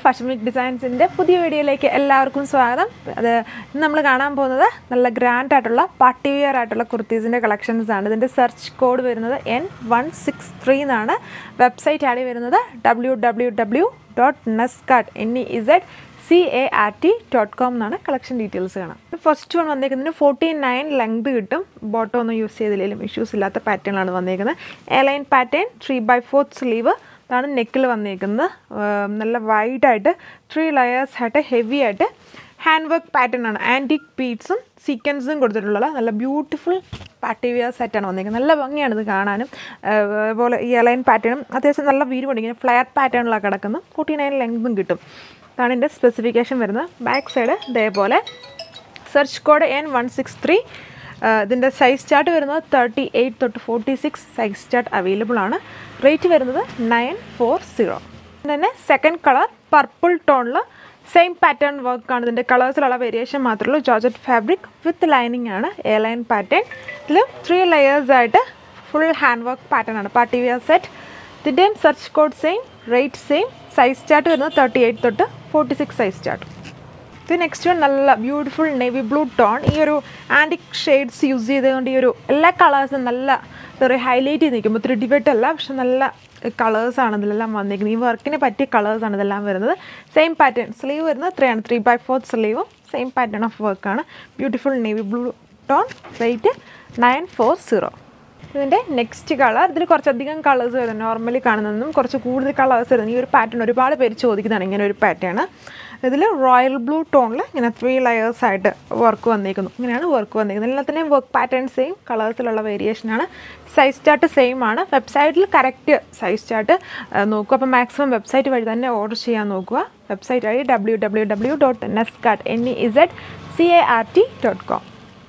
fashion week ഡിസൈൻസിൻ്റെ പുതിയ വീഡിയോയിലേക്ക് എല്ലാവർക്കും സ്വാഗതം അത് ഇന്ന് നമ്മൾ കാണാൻ പോകുന്നത് നല്ല ഗ്രാൻഡ് ആയിട്ടുള്ള പാർട്ടി വെയർ ആയിട്ടുള്ള കുർത്തീസിൻ്റെ കളക്ഷൻസ് ആണ് ഇതിൻ്റെ സെർച്ച് കോഡ് വരുന്നത് എൻ വൺ സിക്സ് ത്രീ എന്നാണ് വെബ്സൈറ്റ് ആഡ് വരുന്നത് W W W dot Nezcart N E Z C A R T dot com എന്നാണ് കളക്ഷൻ ഡീറ്റെയിൽസ് കാണാം ഫസ്റ്റ് വൺ വന്നേക്കുന്നതിന് ഫോർട്ടി നയൻ ലെങ്ത് കിട്ടും ബോട്ടം ഒന്നും യൂസ് ചെയ്തില്ലെങ്കിലും ഇഷ്യൂസ് ഇല്ലാത്ത പാറ്റേണാണ് വന്നേക്കുന്നത് airline pattern three by fourth sleeve ഇതാണ് നെക്കിൽ വന്നേക്കുന്നത് ആം, നല്ല വൈഡായിട്ട് ത്രീ ലെയേഴ്സ് ആയിട്ട് ഹെവി ആയിട്ട് ഹാൻഡ് വർക്ക് പാറ്റേൺ ആണ് ആൻറ്റിക് ബീഡ്സും സീക്വൻസും കൊടുത്തിട്ടുള്ള നല്ല ബ്യൂട്ടിഫുൾ പാർട്ടി വെയർ സെറ്റാണ് വന്നിരിക്കുന്നത് നല്ല ഭംഗിയാണ് ഇത് കാണാനും അതുപോലെ ഈ എലൈൻ പാറ്റേണും അത്യാവശ്യം നല്ല വീരുമുണ്ട് ഇങ്ങനെ ഫ്ലെയർ പാറ്റേണിലാണ് കിടക്കുന്നത് ഫോർട്ടി നയൻ ലെങ്തും കിട്ടും ഇതാണ് ഇതിൻ്റെ സ്പെസിഫിക്കേഷൻ വരുന്നത് ബാക്ക് സൈഡ് ഇതേപോലെ search code N one six three ഇതിൻ്റെ സൈസ് ചാർട്ട് വരുന്നത് തേർട്ടി എയ്റ്റ് തൊട്ട് forty six size chart available ആണ് റേറ്റ് വരുന്നത് നയൻ ഫോർ സീറോ തന്നെ സെക്കൻഡ് കളർ പർപ്പിൾ ടോണിൽ സെയിം പാറ്റേൺ വർക്കാണ് ഇതിൻ്റെ കളേഴ്സിലുള്ള വേരിയേഷൻ മാത്രമേ ഉള്ളൂ ജോർജറ്റ് ഫാബ്രിക് വിത്ത് ലൈനിങ് ആണ് എ ലൈൻ പാറ്റേൺ ഇതിൽ ത്രീ ലെയേഴ്സ് ആയിട്ട് ഫുൾ ഹാൻഡ് വർക്ക് പാറ്റേൺ ആണ് പാർട്ടി വെയർ സെറ്റ് ഇതിൻ്റെയും search code same rate same size chart വരുന്നത് തേർട്ടി എയ്റ്റ് തൊട്ട് ഫോർട്ടി സിക്സ് സൈസ് ചാർട്ട് ഇത് നെക്സ്റ്റ് വൺ നല്ല beautiful navy blue tone ഈ ഒരു ആൻറ്റിക് ഷെയ്ഡ്സ് യൂസ് ചെയ്തുകൊണ്ട് ഈ ഒരു എല്ലാ കളേഴ്സും നല്ല എന്താ പറയുക ഹൈലൈറ്റ് ചെയ്ത് നിൽക്കുമ്പോൾ ഒത്തിരി ഡിബേറ്റ് അല്ല പക്ഷെ നല്ല കളേഴ്സാണ് ഇതിലെല്ലാം വന്നിരിക്കുന്നത് ഈ വർക്കിന് പറ്റിയ കളേഴ്സാണ് ഇതെല്ലാം വരുന്നത് സെയിം പാറ്റേൺ സ്ലീവ് വരുന്നത് ത്രീ ആണ് ത്രീ ബൈ ഫോർത്ത് സ്ലീവും സെയിം പാറ്റേൺ ഓഫ് വർക്കാണ് beautiful navy blue tone rate nine four zero ഇതിൻ്റെ നെക്സ്റ്റ് കളർ ഇതിൽ കുറച്ചധികം കളേഴ്സ് വരുന്നത് നോർമലി കാണുന്നതും കുറച്ച് കൂടുതൽ കളേഴ്സ് വരുന്നത് ഈ ഒരു പാറ്റേൺ ഒരുപാട് പേര് ചോദിക്കുന്നതാണ് ഇങ്ങനെ ഒരു പാറ്റേൺ ഇതിൽ റോയൽ ബ്ലൂ ടോണിൽ ഇങ്ങനെ ത്രീ ലെയേഴ്സ് ആയിട്ട് വർക്ക് വന്നിരിക്കുന്നു ഇങ്ങനെയാണ് വർക്ക് വന്നിരിക്കുന്നത് എല്ലാത്തിൻ്റെയും വർക്ക് പാറ്റേൺ സെയിം കളേഴ്സിലുള്ള വേരിയേഷനാണ് സൈസ് ചാർട്ട് സെയിം ആണ് വെബ്സൈറ്റിൽ കറക്റ്റ് സൈസ് ചാർട്ട് നോക്കുക അപ്പോൾ മാക്സിമം വെബ്സൈറ്റ് വഴി തന്നെ ഓർഡർ ചെയ്യാൻ നോക്കുക വെബ്സൈറ്റ് വഴി W W W dot Nezcart N E Z C A R T dot com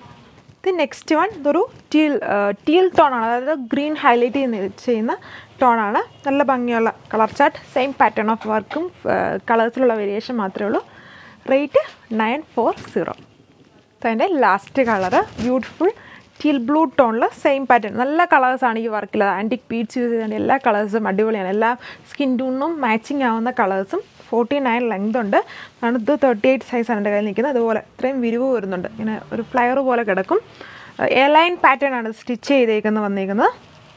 ഇത് നെക്സ്റ്റ് വൺ ഇതൊരു ടീൽ ടീൽ ടോണാണ് അതായത് ഗ്രീൻ ഹൈലൈറ്റ് ചെയ്യുന്ന ചെയ്യുന്ന ടോണാണ് നല്ല ഭംഗിയുള്ള colour chart same pattern of വർക്കും കളേഴ്സിലുള്ള വേരിയേഷൻ മാത്രമേ ഉള്ളൂ റേറ്റ് നയൻ ഫോർ സീറോ അതിൻ്റെ last colour beautiful teal blue ടോണിൽ സെയിം പാറ്റേൺ നല്ല കളേഴ്സാണ് ഈ വർക്കിൽ ആൻറ്റിക് ബീഡ്സ് യൂസ് ചെയ്തുകൊണ്ട് എല്ലാ കളേഴ്സും അടിപൊളിയാണ് എല്ലാ സ്കിൻ ടൂണും മാച്ചിങ് ആവുന്ന കളേഴ്സും ഫോർട്ടി നയൻ ലെങ്ത് ഉണ്ട് ആണ് ഇത് തേർട്ടി എയ്റ്റ് സൈസാണ് എൻ്റെ കയ്യിൽ നിൽക്കുന്നത് അതുപോലെ ഇത്രയും വിരിവ് വരുന്നുണ്ട് ഇങ്ങനെ ഒരു ഫ്ലയർ പോലെ കിടക്കും എയർലൈൻ പാറ്റേൺ ആണ് സ്റ്റിച്ച് ചെയ്തേക്കുന്നത് വന്നിരിക്കുന്നത്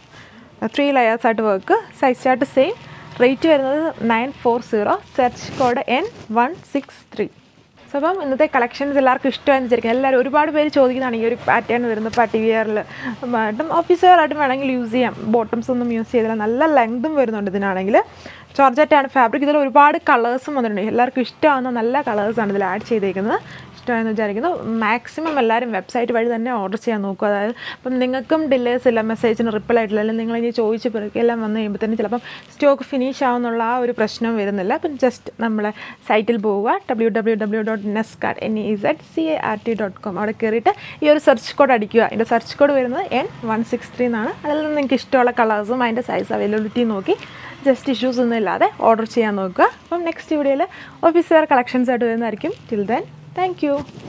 ത്രീ ലെയേഴ്സ് ആയിട്ട് work size chart same rate വരുന്നത് nine four zero search code N one six three so അപ്പം ഇന്നത്തെ കളക്ഷൻസ് എല്ലാവർക്കും ഇഷ്ടമായെന്ന് വിചാരിക്കും എല്ലാവരും ഒരുപാട് പേര് ചോദിക്കുന്നതാണ് ഈ ഒരു പാറ്റേൺ വരുന്ന പാർട്ടി വെയറിൽ ആയിട്ടും ഓഫീസ് വെയർ ആയിട്ടും വേണമെങ്കിൽ യൂസ് ചെയ്യാം ബോട്ടംസ് ഒന്നും യൂസ് ചെയ്തില്ല നല്ല ലെങ്തും വരുന്നുണ്ട് ഇതിനാണെങ്കിൽ ജോർജറ്റാണ് ഫാബ്രിക് ഇതിൽ ഒരുപാട് കളേഴ്സും വന്നിട്ടുണ്ട് എല്ലാവർക്കും ഇഷ്ടമാവുന്ന നല്ല കളേഴ്സാണ് ഇതിൽ ആഡ് ചെയ്തേക്കുന്നത് ഇഷ്ടമായെന്ന് വിചാരിക്കുന്നു മാക്സിമം എല്ലാവരും വെബ്സൈറ്റ് വഴി തന്നെ ഓർഡർ ചെയ്യാൻ നോക്കുക അതായത് ഇപ്പം നിങ്ങൾക്കും ഡിലേസ് ഇല്ല മെസ്സേജിന് റിപ്ലൈ ആയിട്ടില്ല അല്ലെങ്കിൽ നിങ്ങൾ ഇനി ചോദിച്ച് പിറകെ എല്ലാം വന്ന് കഴിയുമ്പോൾ തന്നെ ചിലപ്പം സ്റ്റോക്ക് ഫിനിഷ് ആവുന്നുള്ള ആ ഒരു പ്രശ്നം വരുന്നില്ല അപ്പം ജസ്റ്റ് നമ്മളെ സൈറ്റിൽ പോവുക W W W dot Nezcart N E Z C A R T dot com അവിടെ കയറിയിട്ട് ഈ ഒരു സെർച്ച് കോഡ് അടിക്കുക അതിൻ്റെ സെർച്ച് കോഡ് വരുന്നത് എൻ വൺ സിക്സ് ത്രീ എന്നാണ് അതിൽ നിന്ന് നിങ്ങൾക്ക് ഇഷ്ടമുള്ള കളേഴ്സും അതിൻ്റെ സൈസ് അവൈലബിലിറ്റി നോക്കി ജസ്റ്റ് ഇഷ്യൂസ് ഒന്നും ഇല്ലാതെ ഓർഡർ ചെയ്യാൻ നോക്കുക അപ്പം നെക്സ്റ്റ് വീഡിയോയിൽ ഓഫീസ് വെയർ കളക്ഷൻസ് ആയിട്ട് വരുന്നതായിരിക്കും ടിൽ ദെൻ താങ്ക് യു